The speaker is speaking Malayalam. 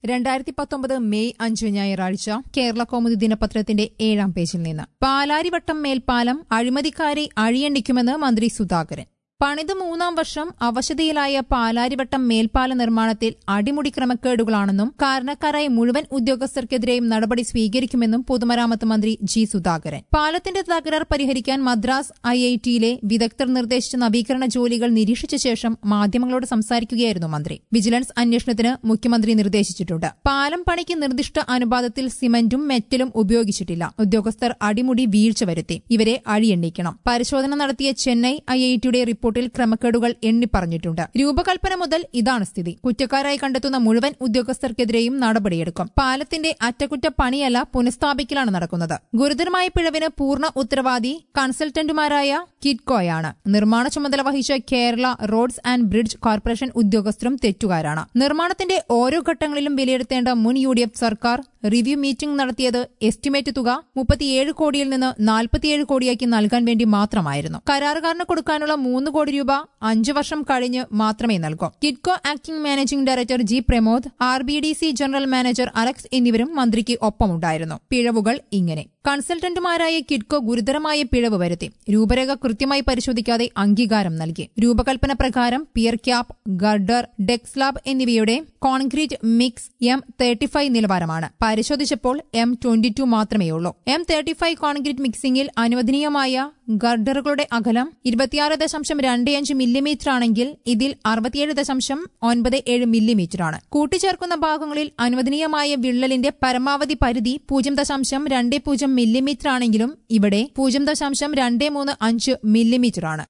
രണ്ടായിരത്തി പത്തൊമ്പത് മെയ് അഞ്ച് ഞായറാഴ്ച കേരള കൗമുദി ദിനപത്രത്തിന്റെ ഏഴാം പേജിൽ നിന്ന് പാലാരിവട്ടം മേൽപ്പാലം അഴിമതിക്കാരെ അഴിയണ്ടിക്കുമെന്ന് മന്ത്രി സുധാകരൻ പണിത് മൂന്നാം വർഷം അവശതയിലായ പാലാരിവട്ടം മേൽപ്പാല നിർമ്മാണത്തിൽ അടിമുടി ക്രമക്കേടുകളാണെന്നും കാരണക്കാരായ മുഴുവൻ ഉദ്യോഗസ്ഥർക്കെതിരെയും നടപടി സ്വീകരിക്കുമെന്നും പൊതുമരാമത്ത് മന്ത്രി ജി സുധാകരൻ പാലത്തിന്റെ തകരാർ പരിഹരിക്കാൻ മദ്രാസ് ഐ ഐ ടിയിലെ വിദഗ്ധർ നിർദ്ദേശിച്ച നവീകരണ ജോലികൾ നിരീക്ഷിച്ച ശേഷം മാധ്യമങ്ങളോട് സംസാരിക്കുകയായിരുന്നു മന്ത്രി വിജിലൻസ് അന്വേഷണത്തിന് മുഖ്യമന്ത്രി നിർദ്ദേശിച്ചിട്ടുണ്ട് പാലം പണിക്ക് നിർദ്ദിഷ്ട അനുപാതത്തിൽ സിമന്റും മെറ്റലും ഉപയോഗിച്ചിട്ടില്ല ഉദ്യോഗസ്ഥർ അടിമുടി വീഴ്ച വരുത്തി ഇവരെ അഴിയെണ്ണിക്കണം പരിശോധന നടത്തിയ ചെന്നൈ ഐ ഐ ടിയുടെ റിപ്പോർട്ടിൽ ക്രമക്കേടുകൾ എണ്ണിപ്പറഞ്ഞിട്ടുണ്ട് രൂപകൽപ്പന മുതൽ ഇതാണ് സ്ഥിതി കുറ്റക്കാരായി കണ്ടെത്തുന്ന മുഴുവൻ ഉദ്യോഗസ്ഥർക്കെതിരെയും നടപടിയെടുക്കും പാലത്തിന്റെ അറ്റകുറ്റപ്പണിയല്ല പുനഃസ്ഥാപിക്കലാണ് നടക്കുന്നത് ഗുരുതരമായ പിഴവിന് പൂർണ്ണ ഉത്തരവാദി കൺസൾട്ടന്റുമാരായ കിറ്റ്കോയാണ് നിർമ്മാണ ചുമതല വഹിച്ച Kerala roads and bridge corporation ഉദ്യോഗസ്ഥരും തെറ്റുകാരാണ് നിർമ്മാണത്തിന്റെ ഓരോ ഘട്ടങ്ങളിലും വിലയിരുത്തേണ്ട മുൻ യു ഡി എഫ് സർക്കാർ റിവ്യൂ മീറ്റിംഗ് നടത്തിയത് എസ്റ്റിമേറ്റ് തുക മുപ്പത്തിയേഴ് കോടിയിൽ നിന്ന് നാൽപ്പത്തിയേഴ് കോടിയാക്കി നൽകാൻ വേണ്ടി മാത്രമായിരുന്നു കരാറുകാരന് കൊടുക്കാനുള്ള മൂന്ന് കോടി രൂപ അഞ്ചു വർഷം കഴിഞ്ഞ് മാത്രമേ നൽകൂ Kitco acting managing director G Pramod R B D C general manager Alex എന്നിവരും മന്ത്രിക്ക് ഒപ്പമുണ്ടായിരുന്നു പിഴവുകൾ ഇങ്ങനെ കൺസൾട്ടന്റുമാരായ കിഡ്കോ ഗുരുതരമായ പിഴവ് വരുത്തി രൂപരേഖ കൃത്യമായി പരിശോധിക്കാതെ അംഗീകാരം നൽകി രൂപകൽപ്പന പ്രകാരം പിയർ ക്യാപ് ഗർഡർ ഡെക്സ്ലാബ് എന്നിവയുടെ concrete mix M thirty five നിലവാരമാണ് പരിശോധിച്ചപ്പോൾ എം ട്വന്റി ടു മാത്രമേയുള്ളൂ എം തേർട്ടി ഫൈവ് കോൺക്രീറ്റ് മിക്സിംഗിൽ അനുവദനീയമായ ഗർഡറുകളുടെ അകലം ഇരുപത്തിയാറ് ദശാംശം രണ്ട് അഞ്ച് മില്ലിമീറ്റർ ആണെങ്കിൽ ഇതിൽ അറുപത്തിയേഴ് ദശാംശം ഒൻപത് ഏഴ് മില്ലിമീറ്ററാണ് കൂട്ടിച്ചേർക്കുന്ന ഭാഗങ്ങളിൽ അനുവദനീയമായ വിള്ളലിന്റെ പരമാവധി പരിധി പൂജ്യം ദശാംശം രണ്ട് പൂജ്യം മില്ലിമീറ്റർ ആണെങ്കിലും ഇവിടെ പൂജ്യം ദശാംശം രണ്ട് മൂന്ന് അഞ്ച് മില്ലിമീറ്ററാണ്